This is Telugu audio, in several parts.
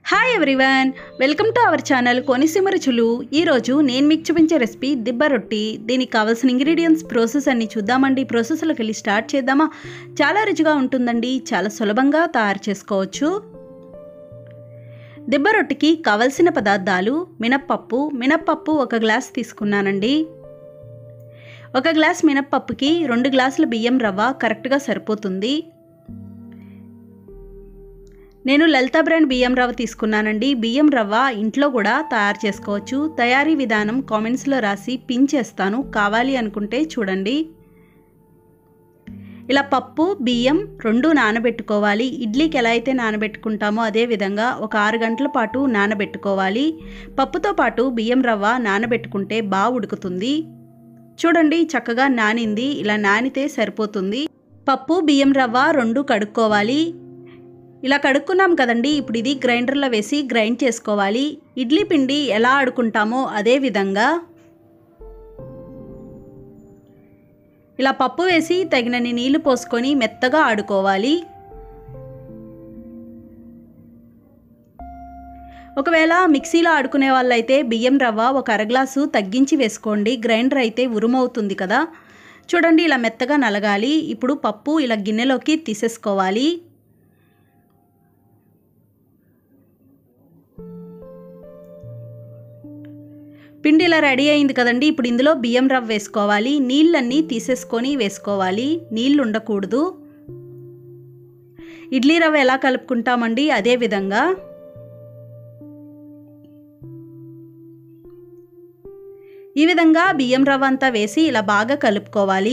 hi everyone welcome to our channel Konaseema రుచులు ఈరోజు నేను మీకు చూపించే రెసిపీ దిబ్బ రొట్టి దీనికి కావాల్సిన ఇంగ్రీడియంట్స్ ప్రాసెస్ అన్ని చూద్దామండి ప్రాసెస్లోకి వెళ్ళి స్టార్ట్ చేద్దామా చాలా రుచిగా ఉంటుందండి చాలా సులభంగా తయారు చేసుకోవచ్చు దిబ్బ రొట్టికి కావలసిన పదార్థాలు మినప్పప్పు మినప్పప్పు ఒక గ్లాస్ తీసుకున్నానండి ఒక గ్లాస్ మినప్పప్పుకి రెండు గ్లాసుల బియ్యం రవ్వ కరెక్ట్గా సరిపోతుంది నేను లలిత బ్రాండ్ బియ్యం రవ్వ తీసుకున్నానండి బియ్యం రవ్వ ఇంట్లో కూడా తయారు చేసుకోవచ్చు తయారీ విధానం కామెంట్స్లో రాసి పిన్ చేస్తాను కావాలి అనుకుంటే చూడండి ఇలా పప్పు బియ్యం రెండు నానబెట్టుకోవాలి ఇడ్లీకి ఎలా అయితే నానబెట్టుకుంటామో అదే విధంగా ఒక ఆరు గంటల పాటు నానబెట్టుకోవాలి పప్పుతో పాటు బియ్యం రవ్వ నానబెట్టుకుంటే బాగా ఉడుకుతుంది చూడండి చక్కగా నానింది ఇలా నానితే సరిపోతుంది పప్పు బియ్యం రవ్వ రెండు కడుక్కోవాలి ఇలా కడుక్కున్నాం కదండి ఇప్పుడు ఇది గ్రైండర్లో వేసి గ్రైండ్ చేసుకోవాలి ఇడ్లీ పిండి ఎలా ఆడుకుంటామో అదే విధంగా ఇలా పప్పు వేసి తగినన్ని నీళ్లు పోసుకొని మెత్తగా ఆడుకోవాలి ఒకవేళ మిక్సీలో ఆడుకునే వాళ్ళైతే బియ్యం రవ్వ ఒక అరగ్లాసు తగ్గించి వేసుకోండి గ్రైండర్ అయితే ఉరుమవుతుంది కదా చూడండి ఇలా మెత్తగా నలగాలి ఇప్పుడు పప్పు ఇలా గిన్నెలోకి తీసేసుకోవాలి పిండి ఇలా రెడీ అయింది కదండి ఇప్పుడు ఇందులో బియ్యం రవ్వ వేసుకోవాలి నీళ్ళన్నీ తీసేసుకొని వేసుకోవాలి నీళ్ళు ఉండకూడదు ఇడ్లీ రవ్వ ఎలా కలుపుకుంటామండి అదే విధంగా ఈ విధంగా బియ్యం రవ్వ అంతా వేసి ఇలా బాగా కలుపుకోవాలి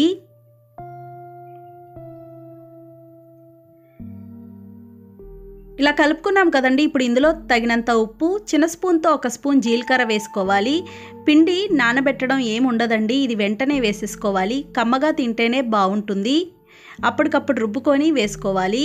ఇలా కలుపుకున్నాం కదండి ఇప్పుడు ఇందులో తగినంత ఉప్పు చిన్న స్పూన్తో ఒక స్పూన్ జీలకర్ర వేసుకోవాలి పిండి నానబెట్టడం ఏమి ఉండదండి ఇది వెంటనే వేసేసుకోవాలి కమ్మగా తింటేనే బాగుంటుంది అప్పటికప్పుడు రుబ్బుకొని వేసుకోవాలి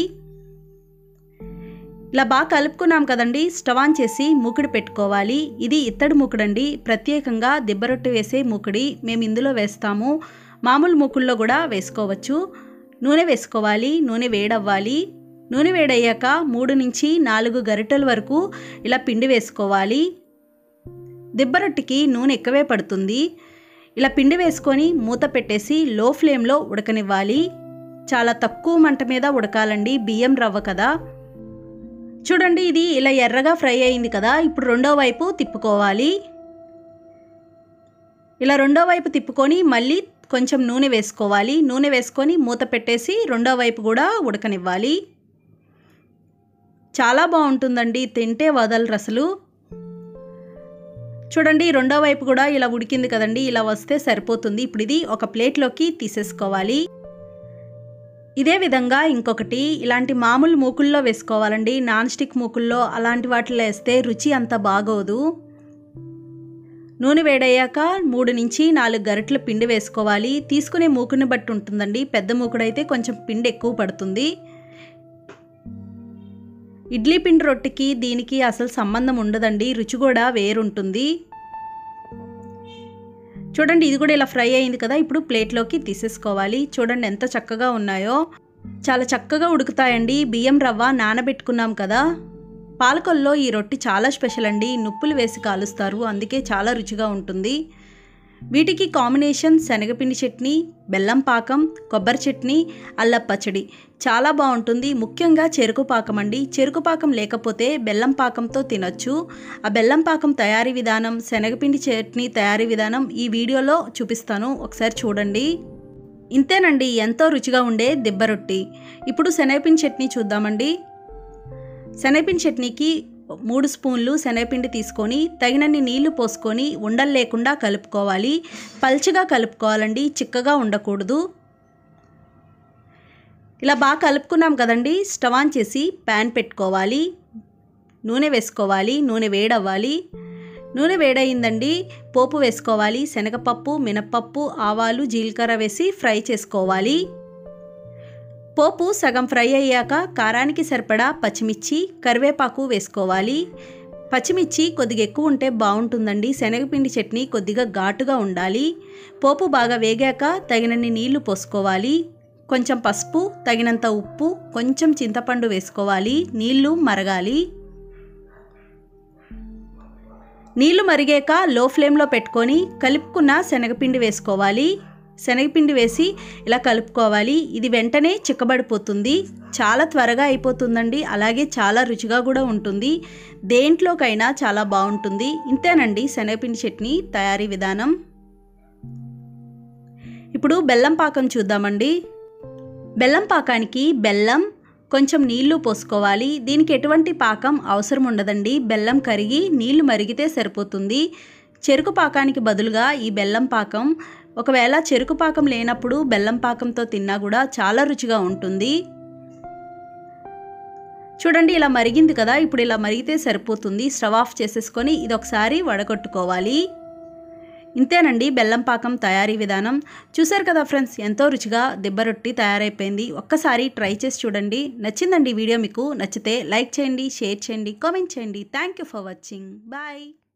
ఇలా బాగా కలుపుకున్నాం కదండి స్టవ్ ఆన్ చేసి మూకుడు పెట్టుకోవాలి ఇది ఇత్తడి మూకుడండి ప్రత్యేకంగా దిబ్బరొట్టు వేసే మూకుడి మేము ఇందులో వేస్తాము మామూలు మూకుల్లో కూడా వేసుకోవచ్చు నూనె వేసుకోవాలి నూనె వేడవ్వాలి నూనె వేడయ్యాక మూడు నుంచి నాలుగు గరిటెల వరకు ఇలా పిండి వేసుకోవాలి దిబ్బరొట్టికి నూనె ఎక్కువే పడుతుంది ఇలా పిండి వేసుకొని మూత పెట్టేసి లో ఫ్లేమ్లో ఉడకనివ్వాలి చాలా తక్కువ మంట మీద ఉడకాలండి బియ్యం రవ్వ కదా చూడండి ఇది ఇలా ఎర్రగా ఫ్రై అయింది కదా ఇప్పుడు రెండో వైపు తిప్పుకోవాలి ఇలా రెండో వైపు తిప్పుకొని మళ్ళీ కొంచెం నూనె వేసుకోవాలి నూనె వేసుకొని మూత పెట్టేసి రెండో వైపు కూడా ఉడకనివ్వాలి చాలా బాగుంటుందండి తింటే వదలరు అసలు చూడండి రెండో వైపు కూడా ఇలా ఉడికింది కదండి ఇలా వస్తే సరిపోతుంది ఇప్పుడు ఇది ఒక ప్లేట్లోకి తీసేసుకోవాలి ఇదే విధంగా ఇంకొకటి ఇలాంటి మామూలు మూకుల్లో వేసుకోవాలండి నాన్ స్టిక్ మూకుల్లో అలాంటి వాటిలో వేస్తే రుచి అంత బాగోదు నూనె వేడయ్యాక మూడు నుంచి నాలుగు గరిటెల పిండి వేసుకోవాలి తీసుకునే మూకుని బట్టి ఉంటుందండి పెద్ద మూకుడైతే కొంచెం పిండి ఎక్కువ పడుతుంది ఇడ్లీ పిండి రొట్టెకి దీనికి అసలు సంబంధం ఉండదండి రుచి కూడా వేరుంటుంది చూడండి ఇది కూడా ఇలా ఫ్రై అయింది కదా ఇప్పుడు ప్లేట్లోకి తీసేసుకోవాలి చూడండి ఎంత చక్కగా ఉన్నాయో చాలా చక్కగా ఉడుకుతాయండి బియ్యం రవ్వ నానబెట్టుకున్నాం కదా పాలకొల్లో ఈ రొట్టి చాలా స్పెషల్ అండి నుప్పులు వేసి కాలుస్తారు అందుకే చాలా రుచిగా ఉంటుంది వీటికి కాంబినేషన్ శనగపిండి చట్నీ బెల్లం పాకం కొబ్బరి చట్నీ అల్ల పచ్చడి చాలా బాగుంటుంది ముఖ్యంగా చెరుకు పాకం అండి చెరుకు పాకం లేకపోతే బెల్లం పాకంతో తినొచ్చు ఆ బెల్లం పాకం తయారీ విధానం శనగపిండి చట్నీ తయారీ విధానం ఈ వీడియోలో చూపిస్తాను ఒకసారి చూడండి ఇంతేనండి ఎంతో రుచిగా ఉండే దిబ్బ రొట్టి ఇప్పుడు శనగపిండి చట్నీ చూద్దామండి శనగపిండి చట్నీకి మూడు స్పూన్లు శనగపిండి తీసుకొని తగినన్ని నీళ్లు పోసుకొని ఉండలు లేకుండా కలుపుకోవాలి పల్చగా కలుపుకోవాలండి చిక్కగా ఉండకూడదు ఇలా బాగా కలుపుకున్నాం కదండి స్టవ్ ఆన్ చేసి ప్యాన్ పెట్టుకోవాలి నూనె వేసుకోవాలి నూనె వేడవ్వాలి నూనె వేడయిందండి పోపు వేసుకోవాలి శనగపప్పు మినపప్పు ఆవాలు జీలకర్ర వేసి ఫ్రై చేసుకోవాలి పోపు సగం ఫ్రై అయ్యాక కారానికి సరిపడా పచ్చిమిర్చి కరివేపాకు వేసుకోవాలి పచ్చిమిర్చి కొద్దిగా ఎక్కువ ఉంటే బాగుంటుందండి శనగపిండి చట్నీ కొద్దిగా ఘాటుగా ఉండాలి పోపు బాగా వేగాక తగినన్ని నీళ్లు పోసుకోవాలి కొంచెం పసుపు తగినంత ఉప్పు కొంచెం చింతపండు వేసుకోవాలి నీళ్లు మరగాలి నీళ్లు మరిగాక లో ఫ్లేమ్లో పెట్టుకొని కలుపుకున్న శనగపిండి వేసుకోవాలి శనగపిండి వేసి ఇలా కలుపుకోవాలి ఇది వెంటనే చిక్కబడిపోతుంది చాలా త్వరగా అయిపోతుందండి అలాగే చాలా రుచిగా కూడా ఉంటుంది దేంట్లోకైనా చాలా బాగుంటుంది ఇంతేనండి శనగపిండి చట్నీ తయారీ విధానం ఇప్పుడు బెల్లం పాకం చూద్దామండి బెల్లం పాకానికి బెల్లం కొంచెం నీళ్లు పోసుకోవాలి దీనికి ఎటువంటి పాకం అవసరం ఉండదండి బెల్లం కరిగి నీళ్లు మరిగితే సరిపోతుంది చెరుకు పాకానికి బదులుగా ఈ బెల్లం పాకం ఒకవేళ చెరుకు పాకం లేనప్పుడు బెల్లం పాకంతో తిన్నా కూడా చాలా రుచిగా ఉంటుంది చూడండి ఇలా మరిగింది కదా ఇప్పుడు ఇలా మరిగితే సరిపోతుంది స్టవ్ ఆఫ్ చేసేసుకొని ఇది ఒకసారి వడగొట్టుకోవాలి ఇంతేనండి బెల్లం పాకం తయారీ విధానం చూసారు కదా ఫ్రెండ్స్ ఎంతో రుచిగా దిబ్బ రొట్టి తయారైపోయింది ఒక్కసారి ట్రై చేసి చూడండి నచ్చిందండి వీడియో మీకు నచ్చితే లైక్ చేయండి షేర్ చేయండి కామెంట్ చేయండి thank you for watching bye